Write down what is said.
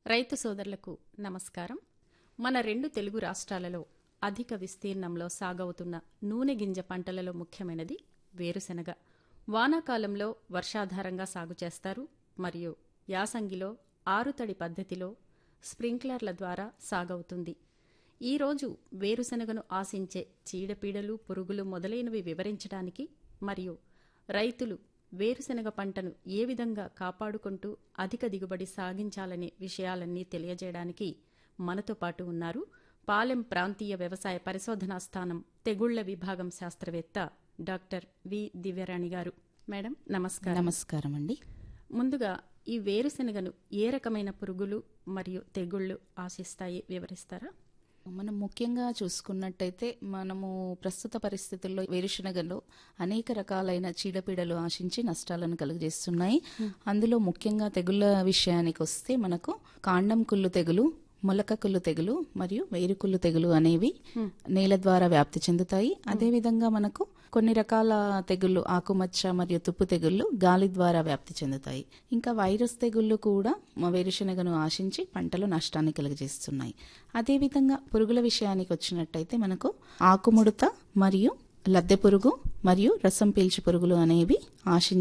రైతు సోదరులకు నమస్కారం మన రెండు తెలుగు రాష్ట్రాలలో అధిక విస్తీర్ణంలో సాగవుతున్న నూనె గింజ పంటలలో ముఖ్యమైనది వేరుశెనగ వానాకాలంలో వర్షాధారంగా సాగు చేస్తారు మరియు యాసంగిలో ఆరుతడి పద్ధతిలో స్ప్రింక్లర్ల ద్వారా సాగవుతుంది ఈరోజు వేరుశెనగను ఆశించే చీడపీడలు పురుగులు మొదలైనవి వివరించడానికి మరియు రైతులు వేరుశెనగ పంటను ఏ విధంగా కాపాడుకుంటూ అధిక దిగుబడి సాగించాలనే విషయాలన్నీ తెలియజేయడానికి మనతో పాటు ఉన్నారు పాలెం ప్రాంతీయ వ్యవసాయ పరిశోధనా స్థానం తెగుళ్ల విభాగం శాస్త్రవేత్త డాక్టర్ వి దివ్యరాణి గారు మేడం నమస్కారం నమస్కారం అండి ముందుగా ఈ వేరుశెనగను ఏ రకమైన పురుగులు మరియు తెగుళ్లు ఆశిస్తాయి వివరిస్తారా మనం ముఖ్యంగా చూసుకున్నట్టయితే మనము ప్రస్తుత పరిస్థితుల్లో వేరుశనగలో అనేక రకాలైన చీడపీడలు ఆశించి నష్టాలను కలుగజేస్తున్నాయి అందులో ముఖ్యంగా తెగుళ్ళ విషయానికి వస్తే మనకు కాండం కుళ్ళు తెగులు మొలక కుళ్ళు తెగులు మరియు వేరుకుళ్ళు తెగులు అనేవి నేల ద్వారా వ్యాప్తి చెందుతాయి అదేవిధంగా మనకు కొన్ని రకాల తెగుళ్ళు ఆకుమచ్చ మరియు తుప్పు తెగుళ్ళు గాలి ద్వారా వ్యాప్తి చెందుతాయి ఇంకా వైరస్ తెగుళ్ళు కూడా మా వేరుశనగను ఆశించి పంటలో నష్టాన్ని కలుగజేస్తున్నాయి అదేవిధంగా పురుగుల విషయానికి వచ్చినట్టయితే మనకు ఆకుముడత మరియు లద్దె పురుగు మరియు రసం పీల్చు పురుగులు అనేవి ఆశించి